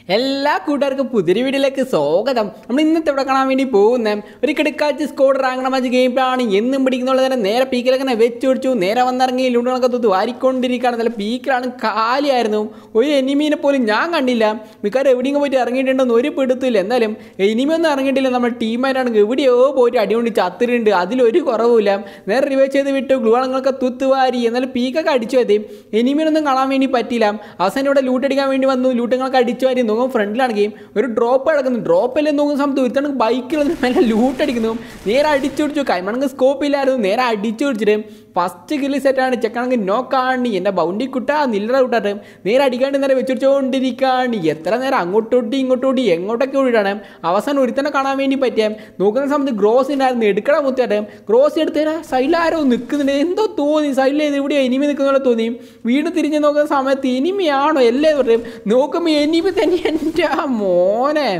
എല്ലാ കൂട്ടുകാർക്കും പുതിയ വീഡിയോയിലേക്ക് സ്വാഗതം നമ്മൾ ഇന്നത്തെ ഇവിടെ കാണാൻ വേണ്ടി പോകുന്ന ഒരു കിടക്കാച്ച് സ്കോഡ് റാങ്കണ മാച്ച് ഗെയിം ആണ് എന്നും പിടിക്കുന്നുള്ള തന്നെ നേരെ പീക്കിലങ്ങനെ വെച്ച് പിടിച്ചു നേരെ വന്നിറങ്ങി ലൂണൊക്കെ തൊത്ത് വാരിക്കൊണ്ടിരിക്കുകയാണ് നല്ല പീക്കിലാണ് കാലിയായിരുന്നു ഒരു എനിമീനെ പോലും ഞാൻ കണ്ടില്ല മിക്കവാറും എവിടെയെങ്കിലും പോയിട്ട് ഇറങ്ങിയിട്ടുണ്ടെന്ന് ഒരു പിടുത്തില്ല എന്നാലും എനിമി ഒന്നും ഇറങ്ങിയിട്ടില്ല നമ്മുടെ ടീമായിട്ടാണെങ്കിൽ എവിടെയോ പോയിട്ട് അടികൊണ്ട് ചത്തിട്ടുണ്ട് അതിലൊരു കുറവുമില്ല നേരെ റിവൈവ് ചെയ്ത് വിട്ടു ഗ്ലൂളങ്ങളൊക്കെ തുത്തുവാരി എന്നാലും പീക്കൊക്കെ അടിച്ചു മതി എനിമീനൊന്നും കാണാൻ വേണ്ടി പറ്റില്ല അവസാനം ഇവിടെ ലൂട്ട് അടിക്കാൻ വേണ്ടി വന്നു ലൂട്ടുകളൊക്കെ അടിച്ചു വാരി നോക്കും ഫ്രണ്ടിലാണെങ്കിൽ ഒരു ഡ്രോപ്പ് കിടക്കുന്നു ഡ്രോപ്പിൽ നോക്കുന്ന സമയത്ത് ഒരുത്തണം ബൈക്കിൽ വന്ന് മേലെ ലൂട്ട് അടിക്കുന്നു നേരെ അടിച്ചു പിടിച്ചു കൈമണക്ക് സ്കോപ്പ് ഇല്ലായിരുന്നു നേരെ അടിച്ചു പിടിച്ചിട്ട് ഫസ്റ്റ് കില്ല് സെറ്റാണ് ചെക്കാണെങ്കിൽ നോക്കാണ് എൻ്റെ ബൗണ്ടി കുട്ട നില്ലറ വിട്ടാട്ട് നേരെ അടിക്കാണ്ട് നേരെ വെച്ചുകൊണ്ടിരിക്കുകയാണ് എത്ര നേരം അങ്ങോട്ടോട്ടി ഇങ്ങോട്ടോട്ടി എങ്ങോട്ടൊക്കെ ഓടിയിട്ടാണ് അവസാനം ഒരുത്തനെ കാണാൻ വേണ്ടി പറ്റിയ നോക്കുന്ന സമയത്ത് ഗ്രോസ് ഉണ്ടായിരുന്നു എടുക്കണ മുത്തായിട്ട് ഗ്രോസ് എടുത്തേ സൈഡിൽ ആരോ നിൽക്കുന്നുണ്ട് എന്തോ തോന്നി സൈഡിൽ എവിടെയോ എനിമി നിൽക്കുന്ന പോലെ തോന്നി വീട് തിരിഞ്ഞ് നോക്കുന്ന സമയത്ത് എനിമിയാണോ അല്ലേ പറയും നോക്കുമ്പോൾ എനിമി തന്നെ എൻ്റെ ആ മോനെ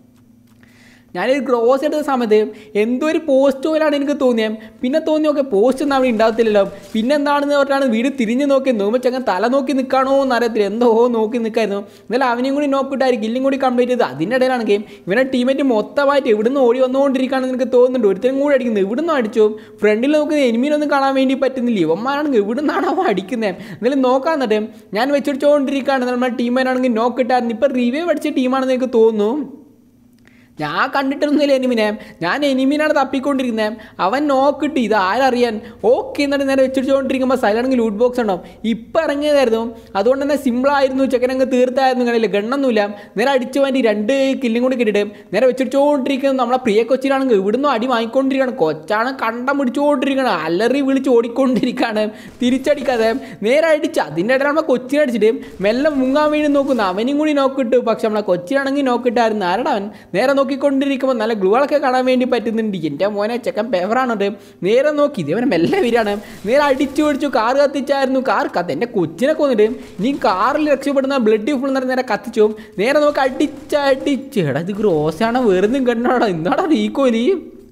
ഞാനൊരു ഗ്രോസ് എടുത്ത സമയത്ത് എന്തോ ഒരു പോസ്റ്റ് പോലാണ് എനിക്ക് തോന്നിയത് പിന്നെ തോന്നി നോക്കെ പോസ്റ്റ് ഒന്നും അവിടെ ഉണ്ടാകത്തില്ലല്ലോ പിന്നെ എന്താണെന്ന് പറഞ്ഞാണ് വീട് തിരിഞ്ഞ് നോക്കി നോക്കുമ്പോൾ ചങ്ങൻ തല നോക്കി നിൽക്കണോ എന്ന് അറിയത്തില്ല എന്തോ നോക്കി നിൽക്കായിരുന്നു എന്നാലും അവനെയും കൂടി നോക്കിയിട്ടായിരിക്കും ഇല്ലും കൂടി കംപ്ലീറ്റ് ചെയ്ത് അതിൻ്റെ ഇടയിലാണെങ്കിൽ ഇവനെ ടീമേറ്റ് മൊത്തമായിട്ട് ഇവിടുന്ന് ഓടി വന്നുകൊണ്ടിരിക്കുകയാണെന്ന് എനിക്ക് തോന്നുന്നുണ്ട് ഒരുത്തരും കൂടി അടിക്കുന്നത് ഇവിടുന്ന് അടിച്ചു ഫ്രണ്ടിൽ നോക്കുന്ന എനിമീനൊന്നും കാണാൻ വേണ്ടി പറ്റുന്നില്ല ഇവന്മാരാണെങ്കിൽ ഇവിടുന്നാണ് അവൻ അടിക്കുന്നത് എന്നാലും നോക്കാൻ എന്നിട്ട് ഞാൻ വെച്ചിടിച്ചുകൊണ്ടിരിക്കുകയാണ് നമ്മുടെ ടീമേനാണെങ്കിൽ നോക്കിയിട്ടായിരുന്നു ഇപ്പം റിവ്യൂ അടിച്ച ടീമാണെന്ന് എനിക്ക് തോന്നുന്നു ഞാൻ കണ്ടിട്ടൊന്നുമില്ല എനിമിനെ ഞാൻ എനിമിനാണ് തപ്പിക്കൊണ്ടിരിക്കുന്നത് അവൻ നോക്കിട്ട് ഇത് ആരറിയാൻ ഓക്കെ എന്നിട്ട് നേരെ വെച്ചിട്ടുകൊണ്ടിരിക്കുമ്പോൾ സൈലാണെങ്കിൽ ലൂട്ട് ബോക്സ് ഉണ്ടോ ഇപ്പം ഇറങ്ങിയതായിരുന്നു അതുകൊണ്ട് തന്നെ സിമ്പിളായിരുന്നു ചെക്കനങ്ങ് തീർത്തായിരുന്നു കണ്ടില്ല ഗണ്ണൊന്നുമില്ല നേരെ അടിച്ചു വേണ്ടി രണ്ട് കില്ലും കൂടി കിട്ടിയിട്ട് നേരെ വെച്ചിട്ടുകൊണ്ടിരിക്കുന്നത് നമ്മളെ പ്രിയ കൊച്ചിനാണെങ്കിൽ ഇവിടുന്ന് അടി വാങ്ങിക്കൊണ്ടിരിക്കുകയാണ് കൊച്ചാണ് കണ്ടം പിടിച്ചുകൊണ്ടിരിക്കുകയാണ് അലറി വിളിച്ച് ഓടിക്കൊണ്ടിരിക്കുകയാണ് തിരിച്ചടിക്കാതെ നേരെ അടിച്ച് അതിൻ്റെ ഇടയിൽ നമ്മളെ കൊച്ചിനെ അടിച്ചിട്ട് മെല്ലെ മുങ്ങാൻ വേണ്ടി നോക്കുന്നു അവനും കൂടി നോക്കിട്ട് പക്ഷെ നമ്മളെ കൊച്ചിനാണെങ്കിൽ നോക്കിയിട്ടായിരുന്നു ആരടാ അവൻ നേരെ നോക്കിക്കൊണ്ടിരിക്കുമ്പോൾ നല്ല ഗ്ലൂകളൊക്കെ കാണാൻ വേണ്ടി പറ്റുന്നുണ്ട് എൻ്റെ മോനെ ചെക്കൻ പേപ്പറാണുണ്ട് നേരെ നോക്കി ഇതേവനെ മെല്ലെ വരികയാണ് നേരെ അടിച്ചു പിടിച്ചു കാർ കത്തിച്ചായിരുന്നു കാർ കത്ത് എൻ്റെ കൊച്ചിനെ കൊന്നിട്ട് നീ കാറിൽ രക്ഷപ്പെടുന്ന ബ്ലഡ് ഫുൾ നേരം നേരെ കത്തിച്ചു നേരെ നോക്കി അടിച്ചടിച്ച് എടാ ഇത് ഗ്രോസാണോ വെറുതെ കണ്ണാടാ ഇന്നാടാ റീക്കോലി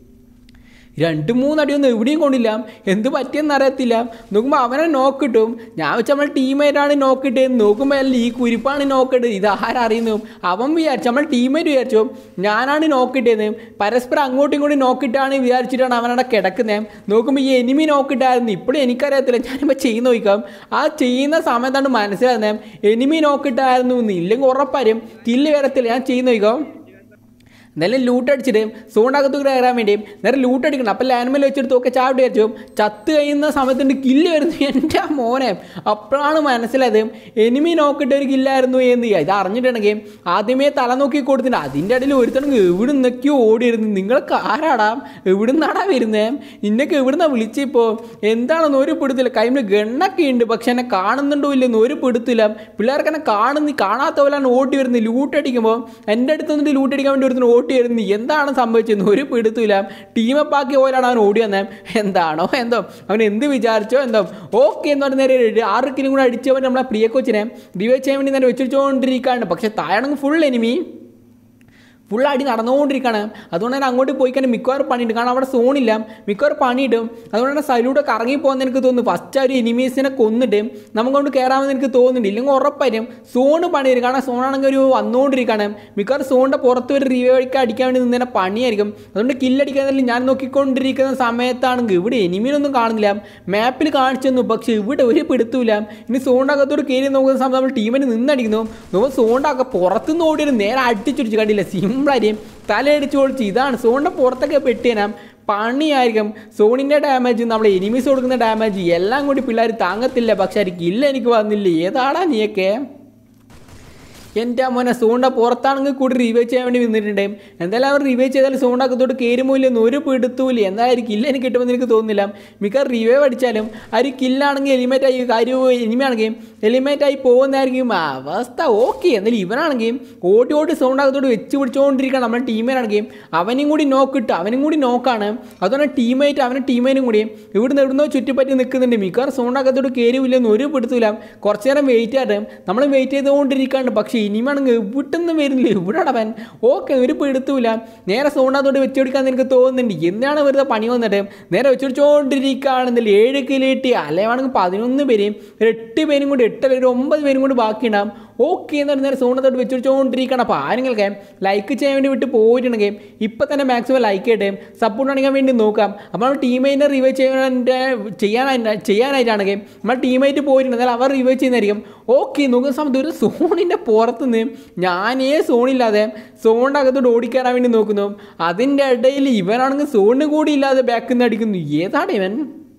രണ്ട് മൂന്നടിയൊന്നും എവിടെയും കൊണ്ടില്ല എന്ത് പറ്റിയെന്ന് അറിയത്തില്ല നോക്കുമ്പോൾ അവനെ നോക്കിട്ടും ഞാൻ വെച്ചാൽ നമ്മൾ ടീമേറ്റാണ് നോക്കിയിട്ട് നോക്കുമ്പോൾ അല്ല ഈ കുരിപ്പാണ് നോക്കിട്ട് ഇത് ആരറിയുന്നു അവൻ വിചാരിച്ചു നമ്മൾ ടീമേറ്റ് വിചാരിച്ചു ഞാനാണ് നോക്കിട്ടേന്ന് പരസ്പരം അങ്ങോട്ടും ഇങ്ങോട്ടും നോക്കിയിട്ടാണ് വിചാരിച്ചിട്ടാണ് അവനവിടെ കിടക്കുന്നത് നോക്കുമ്പോൾ ഈ എനിമി നോക്കിയിട്ടായിരുന്നു ഇപ്പോഴും എനിക്കറിയത്തില്ല ഞാനിപ്പോൾ ചെയ്യുന്ന നോക്കാം ആ ചെയ്യുന്ന സമയത്താണ് മനസ്സിലാകുന്നത് എനിമി നോക്കിയിട്ടായിരുന്നു ഇല്ലെങ്കിൽ ഉറപ്പാരും കില്ല് വരത്തില്ല ഞാൻ ചെയ്യുന്ന നോക്കാം എന്തായാലും ലൂട്ട് അടിച്ചിട്ട് സോണകത്ത് കയറാൻ വേണ്ടി നേരെ ലൂട്ട് അടിക്കണം അപ്പം ലാൻഡ്മേൽ വെച്ചെടുത്ത് ഒക്കെ ചാവിട്ട് വിചാരിച്ചു ചത്ത് കഴിയുന്ന സമയത്തുണ്ട് കില്ല് വരുന്നു എൻ്റെ മോനെ അപ്പോഴാണ് മനസ്സിലായത് എനിമി നോക്കിയിട്ട് ഒരു കില്ലായിരുന്നു എന്ന് ഇത് അറിഞ്ഞിട്ടുണ്ടെങ്കിൽ ആദ്യമേ തല നോക്കി കൊടുത്തിട്ട് അതിൻ്റെ ഇടയിൽ ഒരുത്തണെങ്കിൽ എവിടെ നിന്നൊക്കെയോ ഓടിയിരുന്നു നിങ്ങൾക്ക് ആരാടാ എവിടെ നിന്നാടാ വരുന്നത് നിന്നൊക്കെ എവിടുന്നാ വിളിച്ചിപ്പോൾ എന്താണെന്ന് ഒരു പിടുത്തില്ല കൈമിൽ ഗണ്ണൊക്കെ ഉണ്ട് പക്ഷെ എന്നെ കാണുന്നുണ്ടോ ഇല്ലെന്ന് ഒരു പിടുത്തില്ല പിള്ളേർക്ക് എന്നെ കാണുന്ന കാണാത്ത പോലെയാണ് ഓടി വരുന്നത് ലൂട്ട് അടിക്കുമ്പോൾ എൻ്റെ അടുത്ത് നിന്നിട്ട് ലൂട്ട് അടിക്കാൻ വേണ്ടി ഒരുത്തിന് ഓടി വരുന്നത് എന്താണ് സംഭവിച്ചതെന്ന് ഒരു പിടുത്തില്ല ടീമപ്പാക്കിയ പോലെയാണ് അവൻ ഓടി വന്നത് എന്താണോ എന്തോ അവൻ എന്ത് വിചാരിച്ചോ എന്തോ ഓക്കെ എന്ന് പറഞ്ഞ നേരെ ആറ് കിലും കൂടെ അടിച്ചവൻ നമ്മളെ പ്രിയ കൊച്ചിനെ റിവൈവ് ചെയ്യാൻ വേണ്ടി നേരെ വെച്ചുകൊണ്ടിരിക്കുകയാണ് പക്ഷെ താഴെണെങ്കിൽ ഫുൾ എനിമി ഫുൾ അടി നടന്നുകൊണ്ടിരിക്കുകയാണ് അതുകൊണ്ട് തന്നെ അങ്ങോട്ട് പോയി കഴിഞ്ഞാൽ മിക്കവാറും പണിയുണ്ട് കാരണം അവിടെ സോണില്ല മിക്കവാറും പണിയിടും അതുകൊണ്ട് തന്നെ സൈലൂടെ കറങ്ങി പോകുന്ന എനിക്ക് തോന്നുന്നു ഫസ്റ്റ് ആ ഒരു എനിമീസിനെ കൊന്നിട്ട് നമുക്ക് കൊണ്ട് കയറാമെന്ന് എനിക്ക് തോന്നുന്നുണ്ട് ഇല്ലെങ്കിൽ ഉറപ്പായിരിക്കും സോണ് പണിയായിരിക്കും കാരണം സോണാണെങ്കിൽ ഒരു വന്നുകൊണ്ടിരിക്കുകയാണ് മിക്കവാറും സോണിൻ്റെ പുറത്ത് ഒരു റിവൈക്ക് അടിക്കാൻ വേണ്ടി നിന്നതിനെ പണിയായിരിക്കും അതുകൊണ്ട് കില്ലടിക്കാന്നല്ല ഞാൻ നോക്കിക്കൊണ്ടിരിക്കുന്ന സമയത്താണെങ്കിൽ ഇവിടെ എനിമീനൊന്നും കാണുന്നില്ല മാപ്പിൽ കാണിച്ചു തന്നു പക്ഷേ ഇവിടെ ഒരു പിടുത്തൂല ഇനി സോണിൻ്റെ അകത്തോട് കയറി നോക്കുന്ന സമയത്ത് നമ്മൾ ടീമിന് നിന്നടിക്കുന്നു നോക്കുമ്പോൾ സോണിൻ്റെ അക പുറത്തുനിന്ന് ഓടിയൊരു നേരെ അടിച്ചൊടിച്ച് കണ്ടില്ല സിമ്പിളായിരിക്കും തലയടിച്ച് പൊളിച്ച് ഇതാണ് സോണിൻ്റെ പുറത്തൊക്കെ പെട്ടിയനാ പണിയായിരിക്കും സോണിൻ്റെ ഡാമേജ് നമ്മൾ എനിമീസ് കൊടുക്കുന്ന ഡാമേജ് എല്ലാം കൂടി പിള്ളേർ താങ്ങത്തില്ല പക്ഷെ ആയിരിക്കും ഇല്ല എനിക്ക് വന്നില്ല ഏതാടാ നീയൊക്കെ എൻ്റെ മോനെ സോണ്ട പുറത്താണെങ്കിൽ കൂടി റിവൈവ് ചെയ്യാൻ വേണ്ടി നിന്നിട്ടുണ്ട് എന്തായാലും അവർ റിവൈവ് ചെയ്താൽ സോണ്ടകത്തോട്ട് കയറുമോ ഇല്ലെന്ന് ഒരു പിടുത്തൂല്ല എന്തായാലും കില്ല എനിക്ക് കിട്ടുമെന്ന് എനിക്ക് തോന്നുന്നില്ല മിക്ക റിവൈവ് അടിച്ചാലും ആ ഒരു കില്ലാണെങ്കിൽ എലിമേറ്റ് ആയി കാര്യം എനിമയാണെങ്കിൽ എലിമേറ്റ് ആയി പോകുന്നതായിരിക്കും അവസ്ഥ ഓക്കെ എന്നാലും ഇവനാണെങ്കിൽ ഓടി ഓടി സോണ്ടകത്തോട്ട് വെച്ച് പിടിച്ചുകൊണ്ടിരിക്കുകയാണ് നമ്മുടെ ടീമേനാണെങ്കിൽ അവനും കൂടി നോക്കിട്ട് അവനും കൂടി നോക്കാണ് അതുകൊണ്ട് ടീമേറ്റ് അവൻ്റെ ടീമേനും കൂടി ഇവിടുന്ന് എവിടുന്നോ ചുറ്റിപ്പറ്റി നിൽക്കുന്നുണ്ട് മിക്കവാറും സോണ്ടകത്തോട്ട് കയറിയില്ലെന്ന് ഒരു പിടുത്തൂല കുറച്ച് നേരം വെയിറ്റ് ആയിട്ട് നമ്മൾ വെയിറ്റ് ചെയ്തുകൊണ്ടിരിക്കുകയാണ് പക്ഷേ ഇനിമാണെങ്കിൽ എവിടുന്ന് വരുന്നില്ല ഇവിടെ അവൻ ഓക്കെ ഒരു പിടുത്തൂല നേരെ സോണാത്തോട്ട് വെച്ചുകൊടുക്കാൻ എനിക്ക് തോന്നുന്നുണ്ട് എന്താണ് വെറുതെ പണി വന്നിട്ട് നേരെ വെച്ചുപിടിച്ചോണ്ടിരിക്കുകയാണെന്നില്ല ഏഴ് കിലോ കിട്ടി അല്ലേവാണെങ്കിൽ പതിനൊന്ന് പേരെയും ഒരു എട്ട് പേരും കൂടി എട്ട് ഒരു ഒമ്പത് പേരും കൂടി ബാക്കിയുണ്ടാവും ഓക്കെ എന്ന് നേരെ സോണത്തോട്ട് വെച്ചുകൊണ്ടിരിക്കണം അപ്പോൾ ആരെങ്കിലൊക്കെ ലൈക്ക് ചെയ്യാൻ വേണ്ടി വിട്ട് പോയിട്ടുണ്ടെങ്കിൽ ഇപ്പം തന്നെ മാക്സിമം ലൈക്ക് ചെയ്യട്ടെ സപ്പോർട്ട് അണിയാൻ വേണ്ടി നോക്കാം അപ്പോൾ നമ്മൾ ടീമേറ്റിനെ റിവൈവ് ചെയ്യാനായിട്ട് ചെയ്യാനായിട്ട് ചെയ്യാനായിട്ടാണെങ്കിൽ നമ്മൾ ടീമേറ്റ് പോയിട്ടുണ്ടെങ്കിൽ അവർ റിവൈവ് ചെയ്യുന്നതായിരിക്കും ഓക്കെ നോക്കുന്ന സമയത്ത് ഒരു സോണിൻ്റെ പുറത്തുനിന്ന് ഞാനേ സോണില്ലാതെ സോണിൻ്റെ അകത്തോട്ട് ഓടിക്കയറാൻ വേണ്ടി നോക്കുന്നു അതിൻ്റെ ഇടയിൽ ഇവനാണെങ്കിൽ സോണിന് കൂടി ഇല്ലാതെ ബാക്കിൽ നിന്ന് അടിക്കുന്നു ഏതാണ് ഇവൻ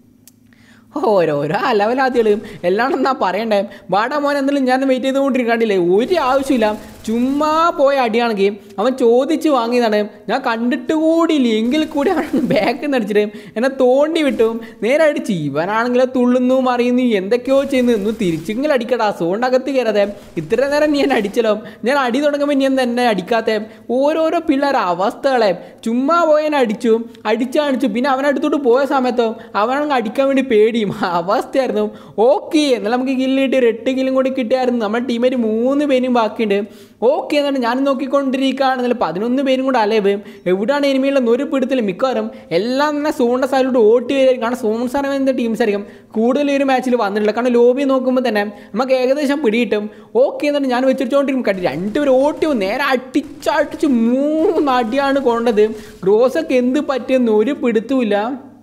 ഓരോരോ അലവലാദികളും എല്ലാം എന്നാ പറയണ്ടേ വാടാ മോൻ എന്തെങ്കിലും ഞാൻ വെയിറ്റ് ചെയ്തുകൊണ്ടിരിക്കാണ്ടില്ലേ ഒരു ആവശ്യമില്ല ചുമ്മാ പോയ അടിയാണെങ്കിൽ അവൻ ചോദിച്ച് വാങ്ങിയതാണ് ഞാൻ കണ്ടിട്ട് കൂടിയില്ല എങ്കിൽ കൂടി അവൻ ബാക്കിൽ നിന്ന് അടിച്ചിട്ട് എന്നെ തോണ്ടി വിട്ടു നേരെ അടിച്ച് ഇവനാണെങ്കിൽ തുള്ളുന്നു മറിയുന്നു എന്തൊക്കെയോ ചെയ്യുന്നു ഇന്ന് തിരിച്ചെങ്കിലും അടിക്കടാ സോണ്ടകത്ത് കയറാതെ ഇത്ര നേരം നീ എന്നെ അടിച്ചല്ലോ ഞാൻ അടി തുടങ്ങുമ്പോൾ നീ എന്താ എന്നെ അടിക്കാത്ത ഓരോരോ പിള്ളേർ അവസ്ഥകളെ ചുമ്മാ പോയതിനെ അടിച്ചു അടിച്ചടിച്ചു പിന്നെ അവനടുത്തോട്ട് പോയ സമയത്തോ അവനങ്ങ് അടിക്കാൻ വേണ്ടി പേടിയും അവസ്ഥയായിരുന്നു ഓക്കെ എന്നാൽ നമുക്ക് കില്ല് കിട്ടി ഒരു എട്ട് കില്ലും കൂടി കിട്ടിയായിരുന്നു നമ്മുടെ ടീമേറ്റ് മൂന്ന് പേരും ബാക്കിയുണ്ട് ഓക്കെ എന്നാണ് ഞാൻ നോക്കിക്കൊണ്ടിരിക്കുകയാണ് എന്നാലും പതിനൊന്ന് പേരും കൂടെ അലവ് എവിടെയാണ് എനിമിയുള്ള ഒരു പിടുത്തിൽ മിക്കവാറും എല്ലാം തന്നെ സോണിൻ്റെ സൈഡിലോട്ട് ഓട്ടി വരികയായിരിക്കും കാരണം സോൺ സാധനം എന്ന ടീംസ് ആയിരിക്കും കൂടുതൽ ഈ ഒരു മാച്ചിൽ വന്നിട്ടില്ല കാരണം ലോബി നോക്കുമ്പോൾ തന്നെ നമുക്ക് ഏകദേശം പിടിയിട്ടും ഓക്കെ എന്നിട്ട് ഞാൻ വെച്ചിട്ടുകൊണ്ടിരിക്കും കണ്ടി രണ്ടുപേരും ഓട്ടി വന്നു. നേരെ അടിച്ചടിച്ച് മൂന്ന് അടിയാണ് കൊണ്ടത് ഗ്രോസൊക്കെ എന്ത് പറ്റിയെന്ന് ഒരു പിടുത്തുമില്ല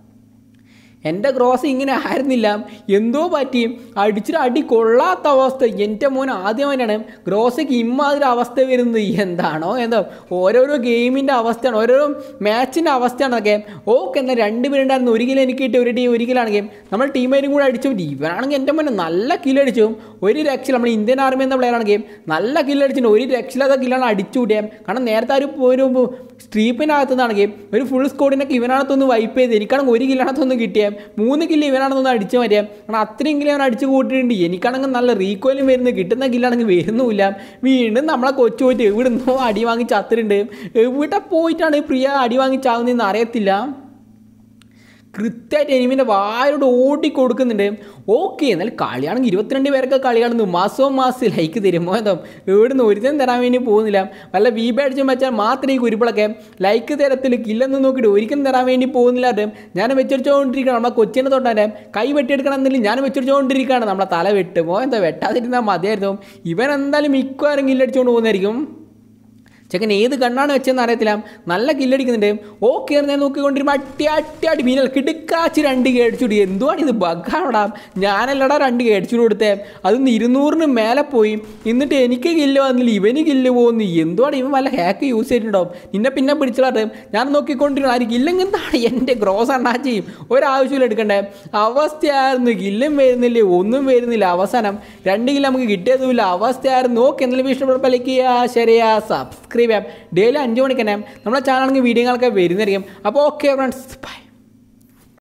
എൻ്റെ ക്രോസ് ഇങ്ങനെ ആയിരുന്നില്ല എന്തോ പറ്റി അടിച്ചിട്ട് അടി കൊള്ളാത്ത അവസ്ഥ എൻ്റെ മോൻ ആദ്യമായിട്ടാണ് ഗ്രോസയ്ക്ക് ഇമ്മാതിരി അവസ്ഥ വരുന്നത് എന്താണോ എന്തോ ഓരോരോ ഗെയിമിൻ്റെ അവസ്ഥയാണ് ഓരോരോ മാച്ചിൻ്റെ അവസ്ഥയാണ് അതൊക്കെ ഓക്കെ എന്നാൽ രണ്ട് പേരുണ്ടായിരുന്നു ഒരു കിലോ എനിക്ക് കിട്ടി ഒരു ടീം ഒരു കിലോ ആണെങ്കിൽ നമ്മൾ ടീമേറ്റും കൂടെ അടിച്ചു ഇവനാണെങ്കിൽ എൻ്റെ മോനെ നല്ല കിലോ അടിച്ചു ഒരു രക്ഷ നമ്മൾ ഇന്ത്യൻ ആർമി എന്ന പ്ലെയർ ആണെങ്കിൽ നല്ല കിലോ അടിച്ചിട്ടുണ്ട് ഒരു രക്ഷയില്ലാത്ത കില്ലാണ് അടിച്ചു കൂട്ടിയത് കാരണം നേരത്തെ ആ ഒരു ഒരു സ്ട്രീപ്പിനകത്തു നിന്നാണെങ്കിൽ ഒരു ഫുൾ സ്കോഡിനൊക്കെ ഇവനകത്തൊന്ന് വൈപ്പ് ചെയ്ത് എനിക്കാണെങ്കിൽ ഒരു കില്ലാണത്തൊന്ന് കിട്ടിയേ മൂന്ന് കില്ല് ഇവനാണെന്നൊന്ന് അടിച്ചു മാറ്റിയാൽ കാരണം അത്രയും കില്ല് അവൻ അടിച്ചു കൂട്ടിയിട്ടുണ്ട് എനിക്കാണെങ്കിൽ നല്ല റീകോയിലും വരുന്നു കിട്ടുന്ന കില്ലാണെങ്കിൽ വരുന്നുമില്ല വീണ്ടും നമ്മളെ കൊച്ചു പോയിട്ട് എവിടുന്നോ അടി വാങ്ങി ചത്തിട്ടുണ്ട് എവിടെ പോയിട്ടാണ് പ്രിയ അടി വാങ്ങി ചാവുന്നതെന്ന് അറിയത്തില്ല കൃത്യമായിട്ട് എനിമിൻ്റെ വായോട് ഓടി കൊടുക്കുന്നുണ്ട് ഓക്കെ എന്നാൽ കളിയാണെങ്കിൽ ഇരുപത്തിരണ്ട് പേരൊക്കെ കളി കാണുന്നു മാസവും മാസം ലൈക്ക് തരുമോ എന്തോ എവിടുന്ന് ഒരുത്തരം തരാൻ വേണ്ടി പോകുന്നില്ല വല്ല വി ബാഡ്സും വെച്ചാൽ മാത്രമേ ഈ കുരുപ്പിളൊക്കെ ലൈക്ക് തരത്തിൽ കില്ലെന്ന് നോക്കിയിട്ട് ഒരിക്കലും തരാൻ വേണ്ടി പോകുന്നില്ല അത് ഞാൻ വെച്ചടിച്ചുകൊണ്ടിരിക്കുകയാണ് നമ്മളെ കൊച്ചിനെ തൊട്ടാനെ കൈ വെട്ടിയെടുക്കണം എന്നില്ല ഞാൻ വെച്ചടിച്ചുകൊണ്ടിരിക്കുകയാണ് നമ്മളെ തല വെട്ടുമോ എന്തോ വെട്ടാതിരുന്നാൽ മതിയായിരുന്നു ഇവൻ എന്തായാലും മിക്കവാറും കില്ലടിച്ചുകൊണ്ട് പോകുന്നതായിരിക്കും ചെക്കൻ ഏത് കണ്ണാണ് വെച്ചതെന്ന് അറിയത്തില്ല നല്ല കില്ലടിക്കുന്നുണ്ട് ഓക്കെ ഞാൻ നോക്കിക്കൊണ്ടിരുമ്പോൾ അട്ടി അട്ടി അടി മീനൽ കിടുക്കാച്ച് രണ്ട് കേടിച്ചുടി എന്തുവാണ് ഇത് ബഗ്ഗാണോടാ ഞാനല്ലടാ രണ്ട് കേടിച്ചു കൊടുത്തേ അതൊന്ന് ഇരുന്നൂറിന് മേലെ പോയി എന്നിട്ട് എനിക്ക് കില്ല് വന്നില്ല ഇവന് കില്ല് പോകുന്നു എന്തുവാണ് ഇവൻ വല്ല ഹാക്ക് യൂസ് ചെയ്തിട്ടുണ്ടാവും നിന്നെ പിന്നെ പിടിച്ചിടാറ് ഞാൻ നോക്കിക്കൊണ്ടിരുന്നു ആര് കില്ലെങ്കിൽ എന്താണ് എൻ്റെ ഗ്രോസ് അണ്ണാച്ചിയും ഒരാവശ്യമില്ല എടുക്കണ്ടേ അവസ്ഥയായിരുന്നു കില്ലും വരുന്നില്ല ഒന്നും വരുന്നില്ല അവസാനം രണ്ട് കില്ല് നമുക്ക് കിട്ടിയതുമില്ല അവസ്ഥയായിരുന്നു ഓക്കെ എന്തെങ്കിലും ഇഷ്ടപ്പെട്ടപ്പോൾ ലൈക്ക് ചെയ്യുക ശരിയാ സബ്സ്ക്രൈബ് ചെയ്യാം ഡെയിലി അഞ്ച് മണിക്ക് തന്നെ നമ്മുടെ ചാനലിൽ വീഡിയോകളൊക്കെ വരുന്നതായിരിക്കും അപ്പോൾ ഓക്കെ ഫ്രണ്ട്സ് ബൈ